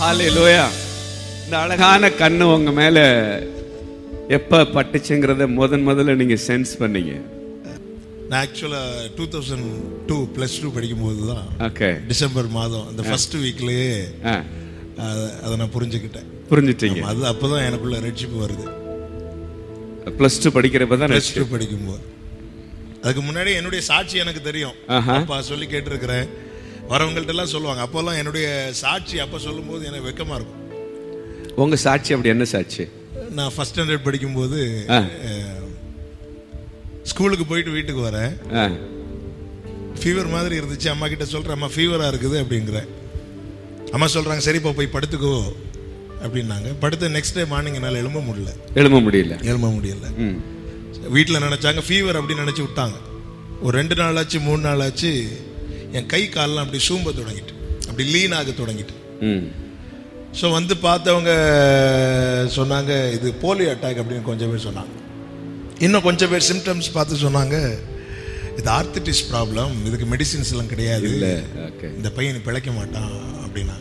ஹalleluya இந்த அழகான கண்ணு உங்க மேல எப்ப பட்டுச்சுங்கிறத முதன் முதல்ல நீங்க சென்ஸ் பண்ணீங்க நான் ஆக்சுவலாக two thousand two plus two படிக்கும்போது தான் ஓகே டிசம்பர் மாதம் அந்த ஃபர்ஸ்ட் வீக்லேயே அதை நான் புரிஞ்சுக்கிட்டேன் புரிஞ்சிட்டீங்க அது அப்போ தான் எனக்குள்ள ரெட்ஷிப் வருது பிளஸ் டூ படிக்கிறப்ப தான் ப்ளஸ் டூ படிக்கும்போது அதுக்கு முன்னாடி என்னுடைய சாட்சி எனக்கு தெரியும் ஆஹா. அப்பா சொல்லி கேட்டிருக்கிறேன் வரவங்கள்ட்ட எல்லாம் சொல்லுவாங்க அப்போல்லாம் என்னுடைய சாட்சி அப்போ சொல்லும்போது எனக்கு வெக்கமா இருக்கும் உங்க சாட்சி அப்படி என்ன சாட்சி நான் ஃபர்ஸ்ட் ஸ்டாண்டர்ட் படிக்கும்போது ஆ. அஹ், ஸ்கூலுக்கு போயிட்டு வீட்டுக்கு வரேன் ஆ, ஃபீவர் மாதிரி இருந்துச்சு அம்மா கிட்ட சொல்றேன் அம்மா ஃபீவரா இருக்குது அப்படிங்கிறேன் அம்மா சொல்றாங்க சரிப்பா போய் படுத்துக்கோ அப்படின்னாங்க படுத்த நெக்ஸ்ட் டே மார்னிங் என்னால் எழும்ப முடியல எழும்ப முடியல எழும்ப முடியல ம் வீட்டில் நினைச்சாங்க ஃபீவர் அப்படின்னு நினைச்சு விட்டாங்க ஒரு ரெண்டு நாள் ஆச்சு மூணு நாள் ஆச்சு என் கை கால்லாம் அப்படி சூம்ப தொடங்கிட்டு அப்படி லீன் ஆக தொடங்கிட்டு ம் ஸோ வந்து பார்த்தவங்க சொன்னாங்க இது போலியோ அட்டாக் அப்படின்னு கொஞ்சம் பேர் சொன்னாங்க இன்னும் கொஞ்சம் பேர் சிம்டம்ஸ் பார்த்து சொன்னாங்க இது ஆர்த்திட்டிஸ் ப்ராப்ளம் இதுக்கு மெடிசின்ஸ் எல்லாம் கிடையாது இல்ல ஓகே இந்த பையன் பிழைக்க மாட்டான் அப்படின்னா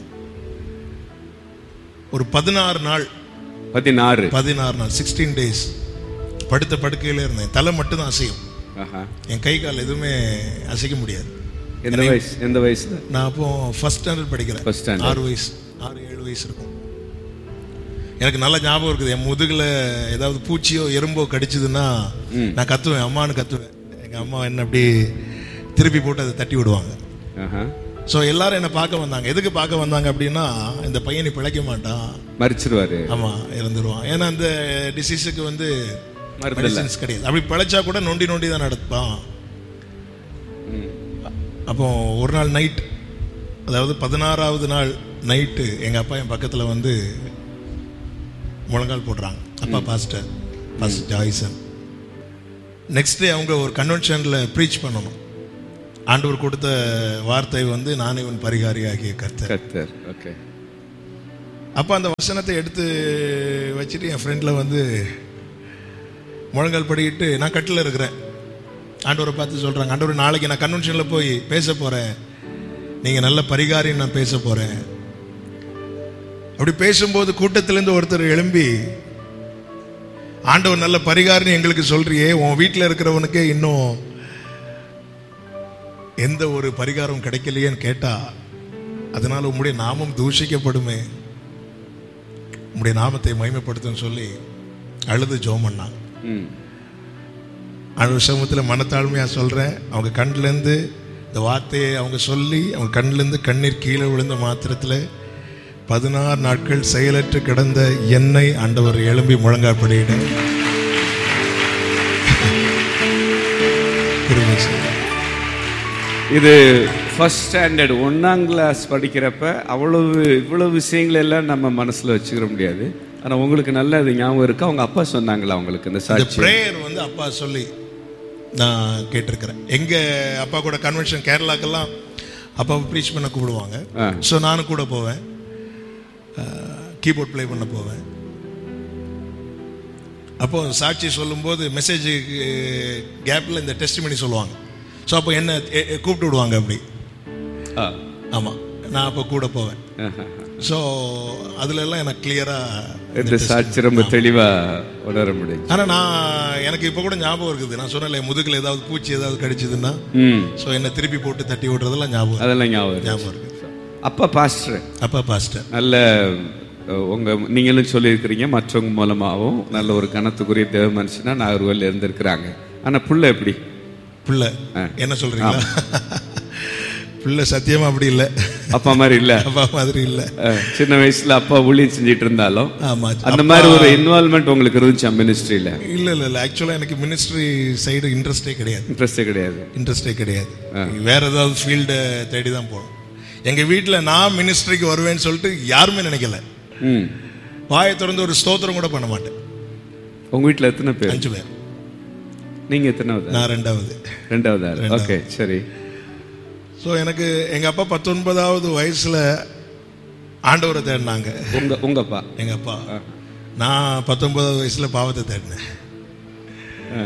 ஒரு பதினாறு நாள் பதினாறு பதினாறு நாள் சிக்ஸ்டீன் டேஸ் படுத்த படுக்கையில இருந்தேன் தலை மட்டும் தான் அசையும் ஆஹா என் கை கால் எதுவுமே அசைக்க முடியாது எந்த வயசு எந்த வயசுல நான் அப்போ ஃபர்ஸ்ட் ஸ்டாண்டர்ட் படிக்கிறேன் First standard. ஆறு வயசு ஆறு ஏழு வயசு இருக்கும் எனக்கு நல்ல ஞாபகம் இருக்குது என் முதுகுல ஏதாவது பூச்சியோ எறும்போ கடிச்சதுன்னா நான் கத்துவேன் அம்மான்னு கத்துவேன் எங்க அம்மா என்ன அப்படி திருப்பி போட்டு அதை தட்டி விடுவாங்க ஆஹா ஸோ எல்லாரும் என்ன பார்க்க வந்தாங்க எதுக்கு பார்க்க வந்தாங்க அப்படின்னா இந்த பையன் நீ பிழைக்க மாட்டான் மறிச்சிருவாரு ஆமா இறந்துருவான் ஏன்னா அந்த டிசீஸுக்கு வந்து மருந்து இல்ல மெடிசின்ஸ் கிடையாது அப்படி பிழைச்சா கூட நொண்டி நொண்டி தான் நடப்பான் ம். அப்போ ஒரு நாள் நைட் அதாவது பதினாறாவது நாள் நைட்டு எங்க அப்பா என் பக்கத்துல வந்து முழங்கால் போடுறாங்க அப்பா pastor pastor Joyson next day அவங்க ஒரு கன்வென்ஷன்ல ப்ரீச் பண்ணணும் ஆண்டவர் கொடுத்த வார்த்தை வந்து நான் இவன் பரிகாரியாகிய கர்த்தர் கர்த்தர் ஓகே அப்போ அந்த வசனத்தை எடுத்து வச்சுட்டு என் ஃப்ரெண்டில் வந்து முழங்கால் படிக்கிட்டு நான் கட்டில் இருக்கிறேன் ஆண்டவரை பார்த்து சொல்கிறாங்க ஆண்டவர் நாளைக்கு நான் கன்வென்ஷனில் போய் பேச போகிறேன் நீங்கள் நல்ல பரிகாரின்னு நான் பேச போகிறேன் அப்படி பேசும்போது கூட்டத்திலேருந்து ஒருத்தர் எழும்பி ஆண்டவர் நல்ல பரிகாரின்னு எங்களுக்கு சொல்றியே உன் வீட்டில் இருக்கிறவனுக்கே இன்னும் எந்த ஒரு பரிகாரம் கிடைக்கலையேன்னு கேட்டா அதனால உம்முடைய நாமம் தூஷிக்கப்படுமே உம்முடைய நாமத்தை மகிமைப்படுத்துன்னு சொல்லி அழுது ஜோம் பண்ணாங்க ம் ஆண்டவர் சமூகத்தில் மனத்தாழ்மையா சொல்றேன் அவங்க கண்ணிலேருந்து இந்த வார்த்தையை அவங்க சொல்லி அவங்க கண்ணிலேருந்து கண்ணீர் கீழே விழுந்த மாத்திரத்தில் பதினாறு நாட்கள் செயலற்று கிடந்த என்னை ஆண்டவர் எழும்பி முழங்காற்படியிட கிருபை செய்தார். இது ஃபர்ஸ்ட் ஸ்டாண்டர்ட் ஒன்னாம் கிளாஸ் படிக்கிறப்ப அவ்வளவு இவ்வளவு விஷயங்கள் எல்லாம் நம்ம மனசுல வச்சுக்கிற முடியாது ஆனா உங்களுக்கு நல்ல அது ஞாபகம் இருக்கு அவங்க அப்பா சொன்னாங்களா உங்களுக்கு இந்த இந்த சாட்சி ப்ரேயர் வந்து அப்பா சொல்லி நான் கேட்டிருக்கிறேன் எங்க அப்பா கூட கன்வென்ஷன் கேரளாக்கெல்லாம் அப்பாவை ப்ரீச் பண்ண கூப்பிடுவாங்க ஆ. ஸோ நானும் கூட போவேன் கீபோர்ட் ப்ளே பண்ண போவேன் அப்போ சாட்சி சொல்லும்போது மெசேஜ் கேப்பில் இந்த டெஸ்ட் பண்ணி சொல்லுவாங்க ஸோ அப்போ என்ன எ- எ- கூப்பிட்டு விடுவாங்க அப்படி ஆ. ஆமாம் நான் அப்போ கூட போவேன் ஆஹா. ஸோ அதுல எல்லாம் எனக்கு கிளியராக இந்த சாட்சி ரொம்ப தெளிவா உணர முடியும் ஆனா நான் எனக்கு இப்போ கூட ஞாபகம் இருக்குது நான் சொன்னேன் முதுகுல ஏதாவது பூச்சி ஏதாவது கடிச்சதுன்னா ம் ஸோ என்ன திருப்பி போட்டு தட்டி விடுறதெல்லாம் ஞாபகம் அதெல்லாம் ஞாபகம் இருக்கு. ஞாபகம் இருக்கு அப்பா பாஸ்டர் அப்பா பாஸ்டர் நல்ல அஹ், உங்க நீங்களும் சொல்லியிருக்கிறீங்க மற்றவங்க மூலமாகவும் நல்ல ஒரு கணத்துக்குரிய தேவ மனுஷனா நாகர்கோவில் இருந்திருக்கிறாங்க ஆனா புள்ள எப்படி பிள்ளை என்ன சொல்றீங்களா பிள்ளை சத்தியமா அப்படி இல்லை அப்பா மாதிரி இல்ல அப்பா மாதிரி இல்லை அஹ், சின்ன வயசுல அப்பா ஊழியம் செஞ்சிட்டு இருந்தாலும் ஆமா அந்த மாதிரி ஒரு இன்வால்மெண்ட் உங்களுக்கு இருந்துச்சா மினிஸ்ட்ரியில இல்ல இல்ல இல்ல ஆக்சுவலா எனக்கு மினிஸ்ட்ரி சைடு இன்ட்ரெஸ்டே கிடையாது இன்ட்ரெஸ்டே கிடையாது இன்ட்ரெஸ்டே கிடையாது வேற ஏதாவது ஃபீல்டை தேடி தான் போகணும் எங்க வீட்ல நான் மினிஸ்ட்ரிக்கு வருவேன்னு சொல்லிட்டு யாருமே நினைக்கல ம் வாயை திறந்து ஒரு ஸ்தோத்திரம் கூட பண்ண மாட்டேன் உங்க வீட்ல எத்தனை பேர் அஞ்சு பேர் நீங்க எத்தனாவது நான் ரெண்டாவது ரெண்டாவது ஆள் ஓகே சரி ஸோ எனக்கு எங்க அப்பா பத்தொன்பதாவது வயசுல ஆண்டவரை தேடினாங்க உங்க உங்க அப்பா எங்க அப்பா நான் பத்தொன்பதாவது வயசுல பாவத்தை தேடினேன் ஆ.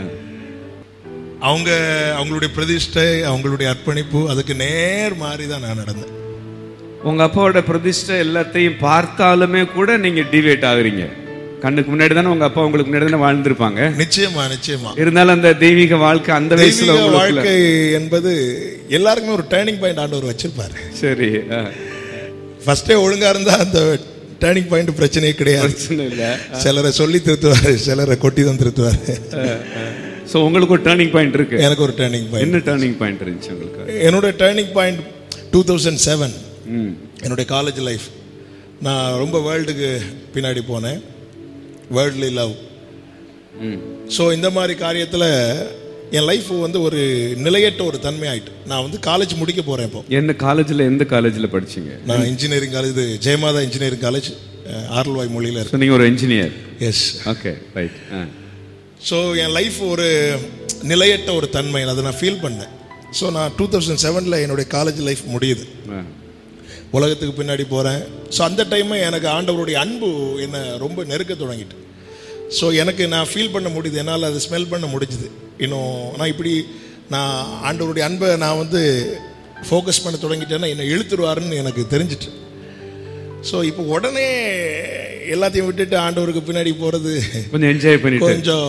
அவங்க அவங்களுடைய பிரதிஷ்டை அவங்களுடைய அர்ப்பணிப்பு அதுக்கு நேர் மாறி தான் நான் நடந்தேன் உங்க அப்பாவோட பிரதிஷ்டை எல்லாத்தையும் பார்த்தாலுமே கூட நீங்க டிவேட் ஆகுறீங்க கண்ணுக்கு முன்னாடி தானே உங்க அப்பா உங்களுக்கு முன்னாடி தானே வாழ்ந்திருப்பாங்க நிச்சயமா நிச்சயமா இருந்தாலும் அந்த தெய்வீக வாழ்க்கை அந்த வயசுல தெய்வீக உங்களுக்குள்ள வாழ்க்கை என்பது எல்லாருக்குமே ஒரு டேர்னிங் பாயிண்ட் ஆண்டவர் வச்சிருப்பாரு சரி ஆ, ஃபர்ஸ்டே ஒழுங்கா இருந்தா அந்த டேர்னிங் பாயிண்ட் பிரச்சனையே கிடையாது பிரச்சனை இல்லை சிலரை சொல்லி திருத்துவாரு சிலரை கொட்டி தான் திருத்துவாரு ஸோ உங்களுக்கு ஒரு டேர்னிங் பாயிண்ட் இருக்கு எனக்கு ஒரு டேர்னிங் பாயிண்ட் என்ன டேர்னிங் பாயிண்ட் இருந்துச்சு உங்களுக்கு என்னோட turning point two thousand seven ம் என்னுடைய காலேஜ் லைஃப் நான் ரொம்ப வேர்ல்டுக்கு பின்னாடி போனேன் வேர்ல்ட்லி லவ் ம் ஸோ இந்த மாதிரி காரியத்தில் என் லைஃப் வந்து ஒரு நிலையற்ற ஒரு தன்மை ஆயிட்டு நான் வந்து காலேஜ் முடிக்க போகிறேன் இப்போ என்ன காலேஜில் எந்த காலேஜில் படிச்சீங்க நான் இன்ஜினியரிங் காலேஜ் இது ஜெயமாதா இன்ஜினியரிங் காலேஜ் ஆர்எல்வாய் மொழியில் இருக்கு ஸோ நீங்கள் ஒரு இன்ஜினியர் எஸ் ஓகே ரைட் ஆ ஸோ என் லைஃப் ஒரு நிலையற்ற ஒரு தன்மை அதை நான் ஃபீல் பண்ணேன் ஸோ நான் டூ தௌசண்ட் செவனில் என்னுடைய காலேஜ் லைஃப் முடியுது ஆ உலகத்துக்கு பின்னாடி போகிறேன் ஸோ அந்த டைமு எனக்கு ஆண்டவருடைய அன்பு என்னை ரொம்ப நெருக்க தொடங்கிட்டு ஸோ எனக்கு நான் ஃபீல் பண்ண முடியுது என்னால் அதை ஸ்மெல் பண்ண முடிஞ்சுது இன்னும் நான் இப்படி நான் ஆண்டவருடைய அன்பை நான் வந்து ஃபோக்கஸ் பண்ண தொடங்கிட்டேன்னா என்னை இழுத்துருவாருன்னு எனக்கு தெரிஞ்சிட்டு ஸோ இப்போ உடனே எல்லாத்தையும் விட்டுட்டு ஆண்டவருக்கு பின்னாடி போகிறது கொஞ்சம் என்ஜாய் பண்ணிட்டு கொஞ்சம்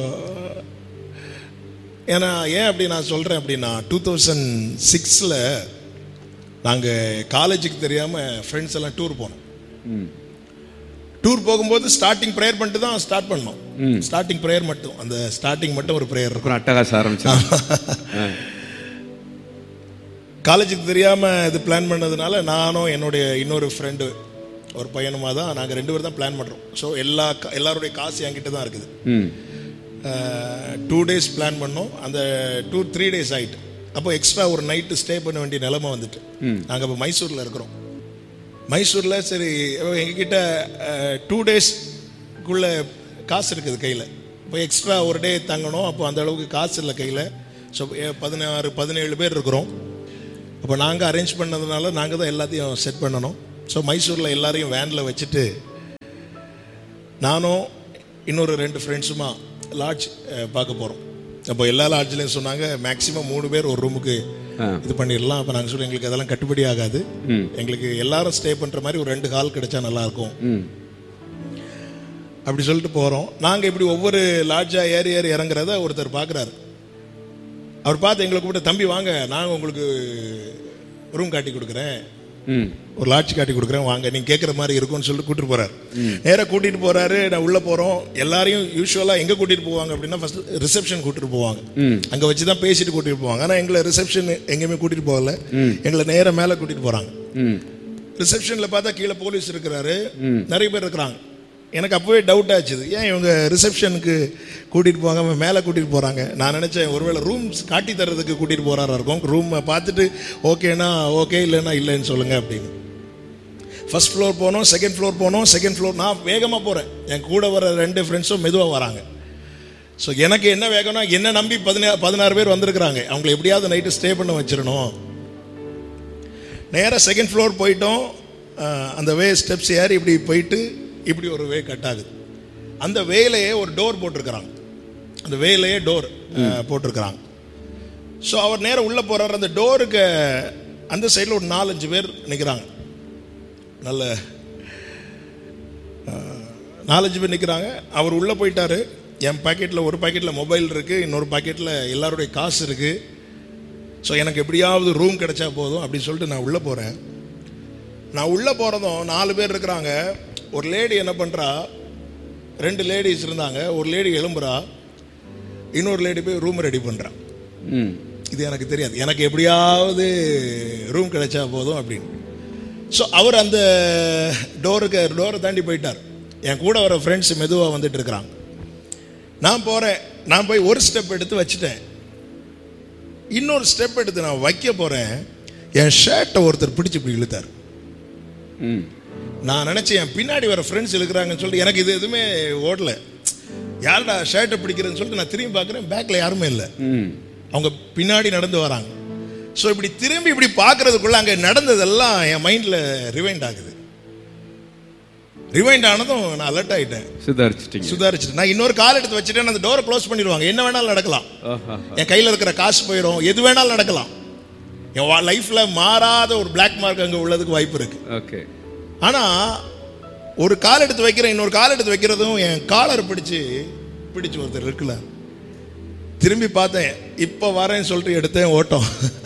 ஏன்னா ஏன் அப்படி நான் சொல்கிறேன் அப்படின்னா டூ தௌசண்ட் சிக்ஸில் நாங்கள் காலேஜுக்கு தெரியாமல் ஃப்ரெண்ட்ஸ் எல்லாம் டூர் போனோம் ம் டூர் போகும்போது ஸ்டார்டிங் ப்ரேயர் பண்ணிட்டு தான் ஸ்டார்ட் பண்ணோம் ஸ்டார்டிங் ப்ரேயர் மட்டும் அந்த ஸ்டார்டிங் மட்டும் ஒரு ப்ரேயர் இருக்கும் அப்புறம் அட்டகாசம் ஆரம்பிச்சோம் காலேஜுக்கு தெரியாமல் இது பிளான் பண்ணதுனால நானும் என்னுடைய இன்னொரு ஃப்ரெண்டு ஒரு பையனுமா தான் நாங்கள் ரெண்டு பேரும் தான் பிளான் பண்ணுறோம் ஸோ எல்லா கா- எல்லாருடைய காசு என்கிட்ட தான் இருக்குது ம் டூ டேஸ் பிளான் பண்ணோம் அந்த டூ த்ரீ டேஸ் ஆயிட்டு அப்போ எக்ஸ்ட்ரா ஒரு நைட்டு ஸ்டே பண்ண வேண்டிய நிலைமை வந்துட்டு நாங்கள் இப்போ மைசூரில் இருக்கிறோம் மைசூரில் சரி எங்ககிட்ட டூ டேஸ்க்குள்ள காசு இருக்குது கையில் இப்போ எக்ஸ்ட்ரா ஒரு டே தங்கணும் அப்போ அந்த அளவுக்கு காசு இல்லை கையில் ஸோ பதினாறு பதினேழு பேர் இருக்கிறோம் அப்போ நாங்கள் அரேஞ்ச் பண்ணதுனால நாங்கள் தான் எல்லாத்தையும் செட் பண்ணணும் ஸோ மைசூரில் எல்லாரையும் வேனில் வச்சுட்டு நானும் இன்னொரு ரெண்டு ஃப்ரெண்ட்ஸுமா லாட்ஜ் பார்க்க போகிறோம் அப்போ எல்லா லாட்ஜ்லையும் சொன்னாங்க மேக்ஸிமம் மூணு பேர் ஒரு ரூமுக்கு ஆ. இது பண்ணிடலாம் அப்போ நாங்கள் சொல்லி எங்களுக்கு அதெல்லாம் கட்டுப்படி ஆகாது ம். எங்களுக்கு எல்லாரும் ஸ்டே பண்ணுற மாதிரி ஒரு ரெண்டு ஹால் கிடைச்சா நல்லா இருக்கும் ம் அப்படி சொல்லிட்டு போகிறோம் நாங்கள் இப்படி ஒவ்வொரு லாட்ஜாக ஏறி ஏறி இறங்குறத ஒருத்தர் பார்க்குறாரு அவர் பார்த்து எங்களை கூப்பிட்டு தம்பி வாங்க நான் உங்களுக்கு ரூம் காட்டி கொடுக்குறேன் ம் ஒரு லாட்ஜ் காட்டி கொடுக்குறேன் வாங்க நீங்க கேட்குற மாதிரி இருக்கும்னு சொல்லிட்டு கூட்டிட்டு போறாரு நேரா கூட்டிட்டு போறாரு நான் உள்ள போறோம் எல்லாரையும் யூஸ்வலா எங்க கூட்டிட்டு போவாங்க அப்படின்னா ஃபர்ஸ்ட் ரிசப்ஷன் கூட்டிட்டு போவாங்க அங்க வச்சு தான் பேசிட்டு கூட்டிட்டு போவாங்க ஆனா எங்களை ரிசப்ஷன் எங்கேயுமே கூட்டிட்டு போகல எங்களை நேரா மேல கூட்டிட்டு போறாங்க ம் ரிசப்ஷன்ல பார்த்தா கீழே போலீஸ் இருக்கிறாரு நிறைய பேர் இருக்கிறாங்க எனக்கு அப்பவே டவுட் ஆச்சுது ஏன் இவங்க ரிசப்ஷனுக்கு கூட்டிட்டு போகாம மேலே கூட்டிட்டு போறாங்க நான் நினைச்சேன் ஒருவேளை ரூம்ஸ் காட்டி தர்றதுக்கு கூட்டிட்டு போறாரா இருக்கும் ரூம் பார்த்துட்டு ஓகேனா ஓகே இல்லைன்னா இல்லைன்னு சொல்லுங்க அப்படின்னு ஃபர்ஸ்ட் ஃப்ளோர் போனோம் செகண்ட் ஃப்ளோர் போனோம் செகண்ட் ஃப்ளோர் நான் வேகமாக போகிறேன் என் கூட வர ரெண்டு ஃப்ரெண்ட்ஸும் மெதுவாக வராங்க ஸோ எனக்கு என்ன வேகம்னா என்ன நம்பி பதினா பதினாறு பேர் வந்திருக்கிறாங்க அவங்களை எப்படியாவது நைட்டு ஸ்டே பண்ண வச்சிடணும் நேராக செகண்ட் ஃப்ளோர் போயிட்டோம் அஹ், அந்த வே ஸ்டெப்ஸ் ஏறி இப்படி போயிட்டு இப்படி ஒரு வே கட் ஆகுது அந்த வேலையே ஒரு டோர் போட்டிருக்கிறாங்க அந்த வேலையே டோர் போட்டிருக்கிறாங்க ஸோ அவர் நேரா உள்ளே போகிறார் அந்த டோருக்கு அந்த சைடில் ஒரு நாலஞ்சு பேர் நிற்கிறாங்க நல்ல அஹ், நாலஞ்சு பேர் நிற்கிறாங்க அவர் உள்ளே போயிட்டாரு என் பாக்கெட்டில் ஒரு பாக்கெட்டில் மொபைல் இருக்குது இன்னொரு பாக்கெட்டில் எல்லாருடைய காசு இருக்குது ஸோ எனக்கு எப்படியாவது ரூம் கிடைச்சா போதும் அப்படின்னு சொல்லிட்டு நான் உள்ளே போகிறேன் நான் உள்ளே போகிறதும் நாலு பேர் இருக்கிறாங்க ஒரு லேடி என்ன பண்ணுறா ரெண்டு லேடிஸ் இருந்தாங்க ஒரு லேடி எழும்புறா இன்னொரு லேடி போய் ரூம் ரெடி பண்ணுறா ம் இது எனக்கு தெரியாது எனக்கு எப்படியாவது ரூம் கிடைச்சா போதும் அப்படின்னு ஸோ அவர் அந்த டோருக்கு டோரை தாண்டி போயிட்டார் என் கூட வர ஃப்ரெண்ட்ஸ் மெதுவாக வந்துட்டு இருக்கிறாங்க நான் போகிறேன் நான் போய் ஒரு ஸ்டெப் எடுத்து வச்சுட்டேன் இன்னொரு ஸ்டெப் எடுத்து நான் வைக்க போகிறேன் என் ஷர்ட்டை ஒருத்தர் பிடிச்சு இப்படி இழுத்தார் ம் நான் நினச்சேன் என் பின்னாடி வர ஃப்ரெண்ட்ஸ் இருக்கிறாங்கன்னு சொல்லிட்டு எனக்கு இது எதுவுமே ஓடல யார்டா ஷர்ட்டை பிடிக்கிறதுன்னு சொல்லிட்டு நான் திரும்பி பார்க்குறேன் பேக்கில் யாருமே இல்லை ம் அவங்க பின்னாடி நடந்து வராங்க ஸோ இப்படி திரும்பி இப்படி பார்க்கறதுக்குள்ள அங்கே நடந்ததெல்லாம் என் மைண்டில் ரிவைண்ட் ஆகுது ரிவைண்ட் ஆனதும் நான் அலர்ட் ஆகிட்டேன் சுதாரிச்சிட்டீங்க சுதாரிச்சுட்டு நான் இன்னொரு கால் எடுத்து வச்சுட்டேன் அந்த டோரை க்ளோஸ் பண்ணிடுவாங்க என்ன வேணாலும் நடக்கலாம் ஆஹா என் கையில் இருக்கிற காசு போயிடும் எது வேணாலும் நடக்கலாம் என் லைஃப்ல மாறாத ஒரு பிளாக் மார்க் அங்க உள்ளதுக்கு வாய்ப்பு இருக்கு ஓகே ஆனா ஒரு கால் எடுத்து வைக்கிறேன் இன்னொரு கால் எடுத்து வைக்கிறதும் என் காலர் பிடிச்சு பிடிச்சு ஒருத்தர் இருக்குல்ல திரும்பி பார்த்தேன் இப்போ வரேன்னு சொல்லிட்டு எடுத்தேன் ஓட்டம்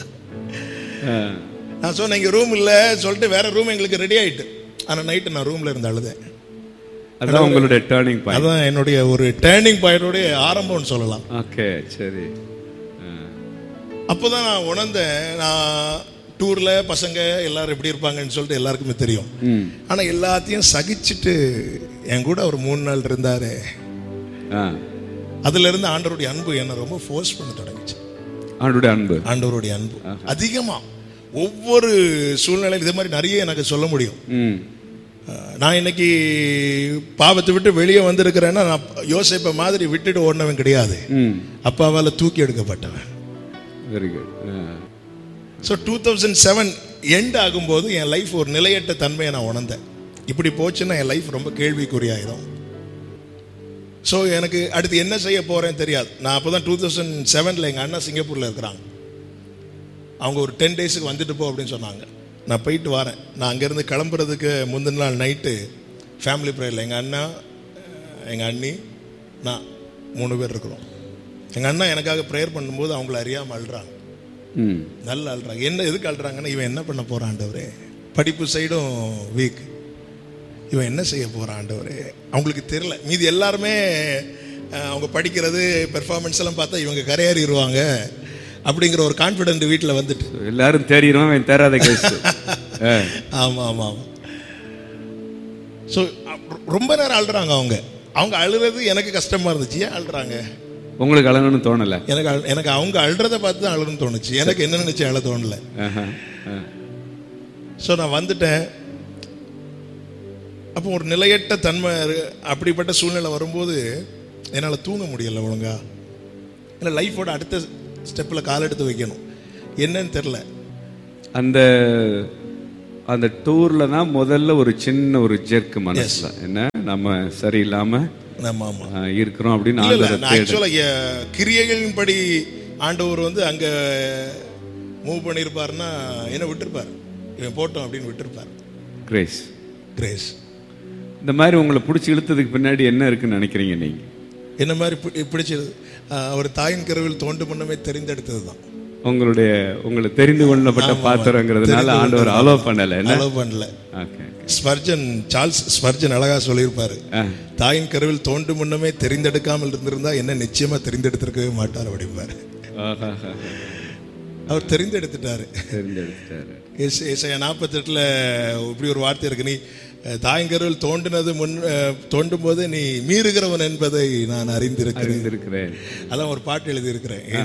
நான் சொன்னேன் இங்கே ரூம் இல்லை சொல்லிட்டு வேற ரூம் எங்களுக்கு ரெடி ஆயிட்டு ஆனால் நைட்டு நான் ரூம்ல இருந்து அழுதேன் அதான் உங்களுடைய டேர்னிங் பாயிண்ட் அதான் என்னுடைய ஒரு டேர்னிங் பாயிண்டோடைய ஆரம்பம்னு சொல்லலாம் ஓகே சரி ஆ. அப்போதான் நான் உணர்ந்தேன் நான் டூர்ல பசங்க எல்லாரும் எப்படி இருப்பாங்கன்னு சொல்லிட்டு எல்லாருக்குமே தெரியும் ம் ஆனா எல்லாத்தையும் சகிச்சுட்டு என் கூட ஒரு மூணு நாள் இருந்தாரு ஆ அதுல இருந்து ஆண்டவருடைய அன்பு என்னை ரொம்ப ஃபோர்ஸ் பண்ண தொடங்குச்சு ஆண்டுடைய அன்பு ஆண்டவருடைய அன்பு அதிகமா ஒவ்வொரு சூழ்நிலையில் இதே மாதிரி நிறைய எனக்கு சொல்ல முடியும் ம் அஹ், நான் இன்னைக்கு பாவத்தை விட்டு வெளியே வந்திருக்கிறேன்னா நான் யோசிப்ப மாதிரி விட்டுட்டு ஓடினவன் கிடையாது ம் அப்பாவால தூக்கி எடுக்கப்பட்டவன் very good so two thousand seven end ஆகும்போது என் லைஃப் ஒரு நிலையற்ற தன்மையை நான் உணர்ந்தேன் இப்படி போச்சுன்னா என் லைஃப் ரொம்ப கேள்விக்குறியாயிரும் ஸோ எனக்கு அடுத்து என்ன செய்ய போறேன்னு தெரியாது நான் அப்போ தான் டூ தௌசண்ட் செவனில் எங்கள் அண்ணா சிங்கப்பூரில் இருக்கிறாங்க அவங்க ஒரு டென் டேஸுக்கு வந்துட்டு போ அப்படின்னு சொன்னாங்க நான் போயிட்டு வரேன் நான் அங்கேருந்து கிளம்புறதுக்கு முந்தின நாள் நைட்டு ஃபேமிலி ப்ரேயரில் எங்கள் அண்ணா எங்கள் அண்ணி நான் மூணு பேர் இருக்கிறோம் எங்கள் அண்ணா எனக்காக ப்ரேயர் பண்ணும்போது அவங்கள அறியாமல் அழுறாங்க ம் நல்லா அழுறாங்க என்ன எதுக்கு அழுறாங்கன்னா இவன் என்ன பண்ண போறான் ஆண்டவரே படிப்பு சைடும் வீக் இவன் என்ன செய்ய போறான் ஆண்டவரே அவங்களுக்கு தெரியல மீதி எல்லாருமே அஹ், அவங்க படிக்கிறது பெர்ஃபார்மன்ஸ் எல்லாம் பார்த்தா இவங்க கரையேறிடுவாங்க அப்படிங்கிற ஒரு கான்ஃபிடென்ட் வீட்டில் வந்துட்டு எல்லாரும் தெரியும் அவன் தேராத கேஸ் ஆமாம் ஆமாம் ஆமாம் ஸோ ரொம்ப நேரம் அழுறாங்க அவங்க அவங்க அழுறது எனக்கு கஷ்டமா இருந்துச்சு ஏன் அழுறாங்க உங்களுக்கு அழகணும்னு தோணல எனக்கு அழு- எனக்கு அவங்க அழுறதை பார்த்து தான் அழுன்னு தோணுச்சு எனக்கு என்ன நினைச்சு அழ தோணல ஆஹா, ஆ. ஸோ நான் வந்துட்டேன் அப்போ ஒரு நிலையற்ற தன்மை இரு- அப்படிப்பட்ட சூழ்நிலை வரும்போது என்னால் தூங்க முடியல ஒழுங்கா ஏன்னா லைஃபோட அடுத்த ஸ்டெப்பில் கால் எடுத்து வைக்கணும் என்னன்னு தெரில அந்த அந்த டூர்ல தான் முதல்ல ஒரு சின்ன ஒரு ஜெர்க் மனசுல என்ன நம்ம சரியில்லாம நம்ம ஆமாம் ஆ, இருக்கிறோம் அப்படின்னு இல்லை இல்லை ஆண்டவரை நான் தேடு ஆக்சுவலாக கிரியைகளின்படி ஆண்டவர் வந்து அங்கே மூவ் பண்ணியிருப்பாருன்னா என்ன விட்டுருப்பார் இவன் போட்டோம் அப்படின்னு விட்டுருப்பார் கிரேஸ் கிரேஸ் இந்த மாதிரி உங்களை பிடிச்சி இழுத்ததுக்கு பின்னாடி என்ன இருக்குன்னு நினைக்கிறீங்க நீங்க என்ன மாதிரி பி- பிடிச்சது ஆஹ், அவர் தாயின் கருவில் தோண்டு முன்னமே தெரிந்தெடுத்தது தான் உங்களுடைய உங்களை தெரிந்து கொள்ளப்பட்ட பாத்திரங்கிறதுனால ஆண்டவர் அலோ பண்ணல என்ன அலோவ் பண்ணல ஓகே ஸ்பர்ஜன் சார்ல்ஸ் ஸ்பர்ஜன் அழகா சொல்லியிருப்பாரு ஆ. தாயின் கருவில் தோண்டு முன்னமே தெரிந்தெடுக்காமல் இருந்திருந்தா என்ன நிச்சயமா தெரிந்தெடுத்திருக்கவே மாட்டார் அப்படிம்பாரு ஆஹாஹா. அவர் தெரிந்தெடுத்துட்டாரு தெரிஞ்செடுத்துட்டாரு எஸ் ஏசாயா நாற்பத்தெட்டில் இப்படி ஒரு வார்த்தை இருக்கு நீ அஹ், தாயின் கருவில் தோண்டினது முன் அஹ், தோண்டும் போது நீ மீறுகிறவன் என்பதை நான் அறிந்திருக்கிறேன் அறிந்திருக்கிறேன் அதான் ஒரு பாட்டு எழுதியிருக்கிறேன்